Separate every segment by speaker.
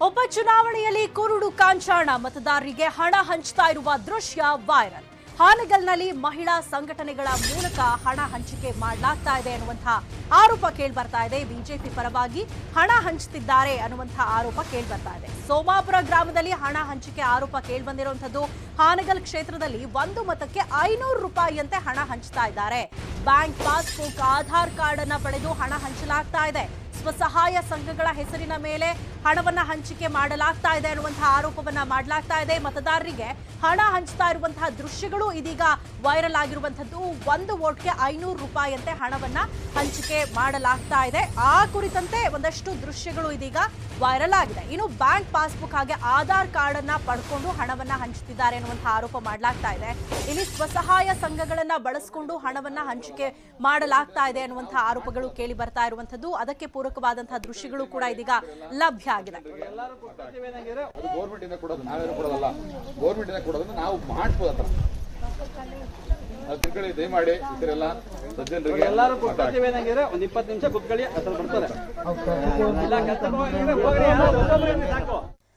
Speaker 1: ಒಬ್ಬ ಚುನಾವಣೆಯಲ್ಲಿ ಕುರುಡು ಕಾಂಚಾಣ ಮತದಾರರಿಗೆ ಹಣ ಹಂಚ್ತಾ ಇರುವ ದೃಶ್ಯ ವೈರಲ್ ಹಾನಗಲ್ನಲ್ಲಿ ಮಹಿಳಾ ಸಂಘಟನೆಗಳ ಮೂಲಕ ಹಣ ಹಂಚಿಕೆ ಮಾಡಲಾಗ್ತಾ ಇದೆ ಅನ್ನುವಂತಹ ಆರೋಪ ಕೇಳ್ಬರ್ತಾ ಇದೆ ಬಿಜೆಪಿ ಪರವಾಗಿ ಹಣ ಹಂಚುತ್ತಿದ್ದಾರೆ ಅನ್ನುವಂತಹ ಆರೋಪ ಕೇಳ್ಬರ್ತಾ ಇದೆ ಸೋಮಾಪುರ ಗ್ರಾಮದಲ್ಲಿ ಹಣ ಹಂಚಿಕೆ ಆರೋಪ ಕೇಳ್ಬಂದಿರುವಂತದ್ದು ಹಾನಗಲ್ ಕ್ಷೇತ್ರದಲ್ಲಿ ಒಂದು ಮತಕ್ಕೆ ಐನೂರು ರೂಪಾಯಿಯಂತೆ ಹಣ ಹಂಚ್ತಾ ಇದ್ದಾರೆ ಬ್ಯಾಂಕ್ ಪಾಸ್ಬುಕ್ ಆಧಾರ್ ಕಾರ್ಡ್ ಅನ್ನ ಪಡೆದು ಹಣ ಹಂಚಲಾಗ್ತಾ ಇದೆ ಸ್ವಸಹಾಯ ಸಂಘಗಳ ಹೆಸರಿನ ಮೇಲೆ ಹಣವನ್ನ ಹಂಚಿಕೆ ಮಾಡಲಾಗ್ತಾ ಇದೆ ಅನ್ನುವಂತಹ ಆರೋಪವನ್ನ ಮಾಡಲಾಗ್ತಾ ಇದೆ ಮತದಾರರಿಗೆ ಹಣ ಹಂಚ್ತಾ ಇರುವಂತಹ ದೃಶ್ಯಗಳು ಇದೀಗ ವೈರಲ್ ಆಗಿರುವಂತದ್ದು ಒಂದು ವೋಟ್ಗೆ ಐನೂರು ರೂಪಾಯಿಯಂತೆ ಹಣವನ್ನ ಹಂಚಿಕೆ ಮಾಡಲಾಗ್ತಾ ಇದೆ ಆ ಕುರಿತಂತೆ ಒಂದಷ್ಟು ದೃಶ್ಯಗಳು ಇದೀಗ ವೈರಲ್ ಆಗಿದೆ ಇನ್ನು ಬ್ಯಾಂಕ್ ಪಾಸ್ಬುಕ್ ಹಾಗೆ ಆಧಾರ್ ಕಾರ್ಡ್ ಅನ್ನ ಪಡ್ಕೊಂಡು ಹಣವನ್ನ ಹಂಚುತ್ತಿದ್ದಾರೆ ಅನ್ನುವಂತಹ ಆರೋಪ ಮಾಡಲಾಗ್ತಾ ಇದೆ ಇಲ್ಲಿ ಸ್ವಸಹಾಯ ಸಂಘಗಳನ್ನ ಬಳಸಿಕೊಂಡು ಹಣವನ್ನ ಹಂಚಿಕೆ ಮಾಡಲಾಗ್ತಾ ಇದೆ ಅನ್ನುವಂತಹ ಆರೋಪಗಳು ಕೇಳಿ ಬರ್ತಾ ಇರುವಂತದ್ದು ಅದಕ್ಕೆ ಪೂರಕವಾದಂತಹ ದೃಶ್ಯಗಳು ಕೂಡ ಇದೀಗ ಲಭ್ಯ ಆಗಿದೆ
Speaker 2: ಅದು ಗೌರ್ಮೆಂಟ್ ಇಂದ ಕೊಡೋದು ನಾವೇನು ಕೊಡೋದಲ್ಲ ಗೌರ್ಮೆಂಟ್ ಇಂದ ಕೊಡೋದನ್ನ ನಾವು ಮಾಡಿಸ್ಬೋದು ಹತ್ರ ಅದು ತಿಳ್ಕೊಳ್ಳಿ ದಯಮಾಡಿ ಈ ಥರ ಎಲ್ಲ ಸಜ್ಜನರಿಗೆ
Speaker 3: ಎಲ್ಲರೂ ಕೂತ್ಕೊಳ್ತೀವಿ ಏನಂಗಿದ್ರೆ ಒಂದ್ ಇಪ್ಪತ್ತು ನಿಮಿಷ ಕೂತ್ಕೊಳ್ಳಿ ಹತ್ರ ಬರ್ತಾರೆ ಇಲ್ಲ ಕೆಲ್ಸಕ್ಕೆ ಹೋಗಿದ್ರೆ ಹೋಗ್ರಿ, ಯಾರೋ ಒಬ್ಬೊಬ್ರು ಇರ್ಲಿ ಸಾಕು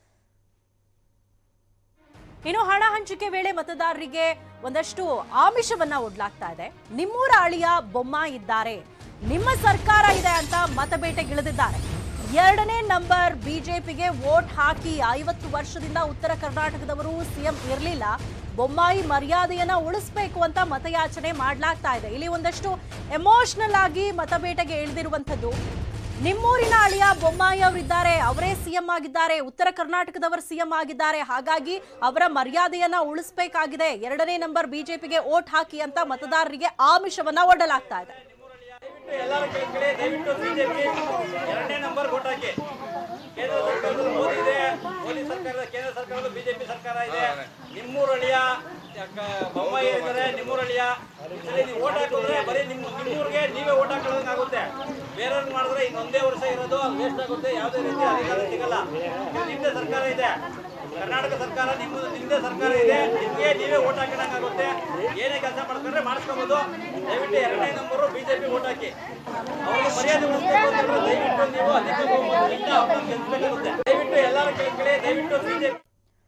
Speaker 1: ಇನ್ನು ಹಣ ಹಂಚಿಕೆ ವೇಳೆ ಮತದಾರರಿಗೆ ಒಂದಷ್ಟು ಆಮಿಷವನ್ನ ಒಡ್ಲಾಗ್ತಾ ಇದೆ ನಿಮ್ಮೂರ ಅಳಿಯ ಬೊಮ್ಮ ಇದ್ದಾರೆ ನಿಮ್ಮ ಸರ್ಕಾರ ಇದೆ ಅಂತ ಮತಬೇಟೆಗಿಳಿದಿದ್ದಾರೆ ಎರಡನೇ ನಂಬರ್ ಬಿಜೆಪಿಗೆ ವೋಟ್ ಹಾಕಿ ಐವತ್ತು ವರ್ಷದಿಂದ ಉತ್ತರ ಕರ್ನಾಟಕದವರು ಸಿಎಂ ಇರಲಿಲ್ಲ ಬೊಮ್ಮಾಯಿ ಮರ್ಯಾದೆಯನ್ನ ಉಳಿಸ್ಬೇಕು ಅಂತ ಮತಯಾಚನೆ ಮಾಡ್ಲಾಗ್ತಾ ಇದೆ ಇಲ್ಲಿ ಒಂದಷ್ಟು ಎಮೋಷನಲ್ ಆಗಿ ಮತಬೇಟೆಗೆ ಇಳಿದಿರುವಂತದ್ದು ನಿಮ್ಮೂರಿನ ಅಳಿಯ ಬೊಮ್ಮಾಯಿ ಅವರಿದ್ದಾರೆ ಅವರೇ ಸಿಎಂ ಆಗಿದ್ದಾರೆ ಉತ್ತರ ಕರ್ನಾಟಕದವರು ಸಿಎಂ ಆಗಿದ್ದಾರೆ ಹಾಗಾಗಿ ಅವರ ಮರ್ಯಾದೆಯನ್ನ ಉಳಿಸಬೇಕಾಗಿದೆ ಎರಡನೇ ನಂಬರ್ ಬಿಜೆಪಿಗೆ ಓಟ್ ಹಾಕಿ ಅಂತ ಮತದಾರರಿಗೆ ಆಮಿಷವನ್ನ ಒಡ್ಡಲಾಗ್ತಾ ಇದೆ
Speaker 3: ಎಲ್ಲರೂ ಕೇಳ್ಕೊಳ್ಳಿ ದಯವಿಟ್ಟು ಬಿಜೆಪಿ ಎರಡನೇ ನಂಬರ್ vote ಹಾಕಿ ಕೇಂದ್ರ ಸರ್ಕಾರದಲ್ಲಿ ಮೋದಿ ಇದೆ ಮೋದಿ ಸರ್ಕಾರದ ಕೇಂದ್ರ ಸರ್ಕಾರದ ಬಿಜೆಪಿ ಸರ್ಕಾರ ಇದೆ ನಿಮ್ಮೂರಳಿಯ ಬೊಮ್ಮಾಯಿ ಇದ್ದಾರೆ ನಿಮ್ಮೂರಳಿಯ ಈ ಸಲ ನೀವು ಓಟ್ ಹಾಕಿದ್ರೆ ಬರೀ ನಿಮ್ಮ ನಿಮ್ಮೂರಿಗೆ ನೀವೇ ಓಟ್ ಹಾಕೊಳ್ಳೋದಂಗೆ ಆಗುತ್ತೆ ಬೇರೆಯವ್ರಿಗೆ ಮಾಡಿದ್ರೆ ಇನ್ನೊಂದೇ ವರ್ಷ ಇರೋದು ಅದು ವೇಸ್ಟ್ ಆಗುತ್ತೆ ಯಾವುದೇ ರೀತಿ ಅಧಿಕಾರ ಸಿಗಲ್ಲ ಇದು ನಿಮ್ಮದೇ ಸರ್ಕಾರ ಇದೆ ಕರ್ನಾಟಕ ಸರ್ಕಾರ ನಿಮ್ಮ ನಿಮ್ಮದೇ ಸರ್ಕಾರ ಇದೆ ನಿಮಗೆ ನೀವೇ ಓಟ್ ಹಾಕೋಣಂಗಾಗುತ್ತೆ ಏನೇ ಕೆಲಸ ಮಾಡ್ಕೊಂಡ್ರೆ ಮಾಡಿಸ್ಕೊಬೋದು ದಯವಿಟ್ಟು ಎರಡನೇ ನಂಬರು ಬಿಜೆಪಿ ಓಟ್ ಹಾಕಿ ಅವ್ರಿಗೆ ಮರ್ಯಾದೆ ಉಳಿಸ್ಬೇಕು ಅಂತಂದ್ರೆ ದಯವಿಟ್ಟು ನೀವು ಅದಕ್ಕೆ ಹೋಗ್ಬೋದ್ರಿಂದ ಅವ್ರನ್ನ ಗೆಲ್ಸ್ಬೇಕಾಗುತ್ತೆ ದಯವಿಟ್ಟು ಎಲ್ಲರೂ ಕೇಳ್ಕೊಳ್ಳಿ ದಯವಿಟ್ಟು ಬಿಜೆಪಿ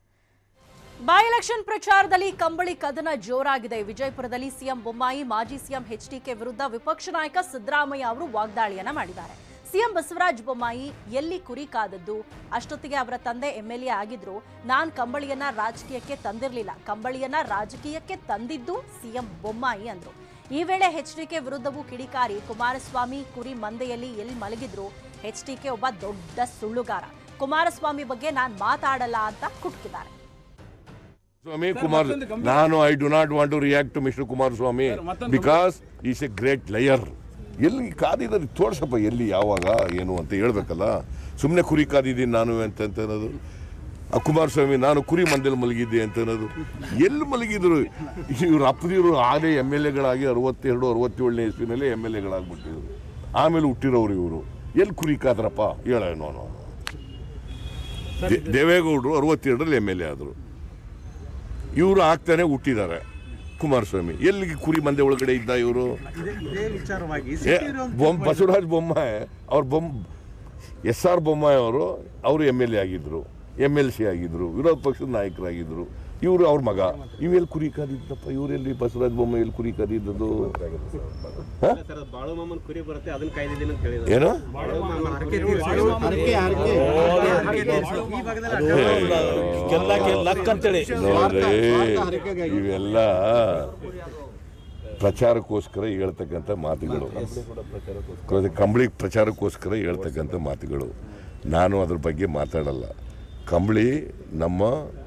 Speaker 1: ಬೈ ಎಲೆಕ್ಷನ್ ಪ್ರಚಾರದಲ್ಲಿ ಕಂಬಳಿ ಕದನ ಜೋರಾಗಿದೆ ವಿಜಯಪುರದಲ್ಲಿ ಸಿಎಂ ಬೊಮ್ಮಾಯಿ ಮಾಜಿ ಸಿಎಂ ಎಚ್ಡಿಕೆ ವಿರುದ್ಧ ವಿಪಕ್ಷ ನಾಯಕ ಸಿದ್ದರಾಮಯ್ಯ ಅವರು ವಾಗ್ದಾಳಿಯನ್ನ ಮಾಡಿದ್ದಾರೆ ಸಿಎಂ ಬಸವರಾಜ ಬೊಮ್ಮಾಯಿ ಎಲ್ಲಿ ಕುರಿ ಕಾದದ್ದು ಅಷ್ಟೊತ್ತಿಗೆ ಅವರ ತಂದೆ ಎಂಎಲ್ಎ ಆಗಿದ್ರು ನಾನ್ ಕಂಬಳಿಯನ್ನ ರಾಜಕೀಯಕ್ಕೆ ತಂದಿರಲಿಲ್ಲ ಕಂಬಳಿಯನ್ನ ರಾಜಕೀಯಕ್ಕೆ ತಂದಿದ್ದು ಸಿಎಂ ಬೊಮ್ಮಾಯಿ ಅಂದ್ರು ಈ ವೇಳೆ ಎಚ್ಡಿಕೆ ವಿರುದ್ಧವೂ ಕಿಡಿಕಾರಿ ಕುಮಾರಸ್ವಾಮಿ ಕುರಿ ಮಂದೆಯಲ್ಲಿ ಎಲ್ಲಿ ಮಲಗಿದ್ರು ಎಚ್ಡಿಕೆ ಒಬ್ಬ ದೊಡ್ಡ ಸುಳ್ಳುಗಾರ ಕುಮಾರಸ್ವಾಮಿ ಬಗ್ಗೆ ನಾನ್ ಮಾತಾಡಲ್ಲ ಅಂತ ಕುಟ್ಕಿದ್ದಾರೆ
Speaker 4: ಸ್ವಾಮಿ ಕುಮಾರ್ ನಾನು I do not want to react to mister Kumaraswamy because is a great liar ಎಲ್ಲಿ ಕಾದಿದ್ದಾರೆ ತೋರ್ಸಪ್ಪ ಎಲ್ಲಿ ಯಾವಾಗ ಏನು ಅಂತ ಹೇಳ್ಬೇಕಲ್ಲ ಸುಮ್ಮನೆ ಕುರಿ ಕಾದಿದ್ದೀನಿ ನಾನು ಅಂತ ಅಂತ ಅನ್ನೋದು ಆ ಕುಮಾರಸ್ವಾಮಿ ನಾನು ಕುರಿ ಮಂದಲ್ಲಿ ಮಲಗಿದ್ದೆ ಅಂತ ಅನ್ನೋದು ಎಲ್ಲಿ ಮಲಗಿದ್ರು ಇವ್ರು ಅಪ್ಪದಿರು ಆಗಲೇ ಎಮ್ ಎಲ್ ಎಗಳಾಗಿ ಅರವತ್ತೆರಡು ಅರವತ್ತೇಳನೇ ಇಸ್ವಿನಲ್ಲಿ ಎಮ್ ಎಲ್ ಎಗಳಾಗ್ಬಿಟ್ಟಿದ್ರು ಆಮೇಲೆ ಹುಟ್ಟಿರೋರು ಇವರು ಎಲ್ಲಿ ಕುರಿ ಕಾದ್ರಪ್ಪ ಹೇಳೇನೋ ನಾನು ದೇ- ದೇವೇಗೌಡರು ಅರವತ್ತೆರಡರಲ್ಲಿ ಎಮ್ ಎಲ್ ಎ ಆದರು ಇವರು ಆಗ್ತಾನೆ ಹುಟ್ಟಿದ್ದಾರೆ ಕುಮಾರಸ್ವಾಮಿ ಎಲ್ಲಿಗೆ ಕುರಿ ಮಂದೆ ಒಳಗಡೆ ಇದ್ದ ಇವರು
Speaker 5: ಇದೇ ವಿಚಾರವಾಗಿ
Speaker 4: ಬೊಮ್ಮ ಬಸವರಾಜ ಬೊಮ್ಮಾಯಿ ಅವ್ರ ಬೊಮ್ಮ ಎಸ್ ಆರ್ ಬೊಮ್ಮಾಯಿ ಅವರು ಅವರು ಎಮ್ ಎಲ್ ಎ ಆಗಿದ್ರು ಎಮ್ ಎಲ್ ಸಿ ಆಗಿದ್ರು ವಿರೋಧ ಪಕ್ಷದ ನಾಯಕರಾಗಿದ್ರು ಇವರು ಅವ್ರ ಮಗ ಇವೆಲ್ಲಿ ಕುರಿ ಕಾದಿದ್ದಪ್ಪ ಇವರೆಲ್ಲಿ ಬಸವರಾಜ ಬೊಮ್ಮಾಯಿ ಎಲ್ಲಿ ಕುರಿ ಕಾದಿದ್ದದು ಹ?
Speaker 6: ಸರ್ ಬಾಳು ಮಾಮನ್ ಕುರಿ ಬರುತ್ತೆ ಅದನ್ನ ಕಾಯ್ದಿದ್ದೀನಿ ಅಂತ ಹೇಳಿದ್ರು
Speaker 4: ಏನು
Speaker 6: ಬಾಳು ಮಾಮನ್
Speaker 5: ಈ ಭಾಗದಲ್ಲಿ
Speaker 4: ನೋಡ್ರಿ ಇವೆಲ್ಲ ಪ್ರಚಾರಕ್ಕೋಸ್ಕರ ಹೇಳ್ತಕ್ಕಂಥ ಮಾತುಗಳು ಮತ್ತೆ ಕಂಬಳಿ ಪ್ರಚಾರಕ್ಕೋಸ್ಕರ ಹೇಳ್ತಕ್ಕಂಥ ಮಾತುಗಳು ನಾನು ಅದ್ರ ಬಗ್ಗೆ ಮಾತಾಡಲ್ಲ ಕಂಬಳಿ ನಮ್ಮ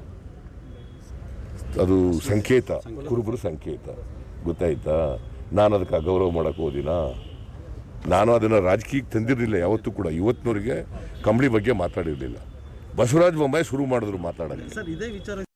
Speaker 4: ಅದು ಸಂಕೇತ ಕುರುಬರು ಸಂಕೇತ ಗೊತ್ತಾಯ್ತಾ ನಾನು ಅದಕ್ಕೆ ಅಗೌರವ ಮಾಡಕ್ಕೆ ಹೋದಿನ ನಾನು ಅದನ್ನು ರಾಜಕೀಯಕ್ಕೆ ತಂದಿರಲಿಲ್ಲ ಯಾವತ್ತೂ ಕೂಡ ಇವತ್ತಿನವರೆಗೆ ಕಂಬಳಿ ಬಗ್ಗೆ ಮಾತಾಡಿರಲಿಲ್ಲ ಬಸವರಾಜ ಬೊಮ್ಮಾಯಿ ಶುರು ಮಾಡಿದ್ರು ಮಾತಾಡೋಕ್ಕೆ
Speaker 5: ಸರ್ ಇದೇ ವಿಚಾರ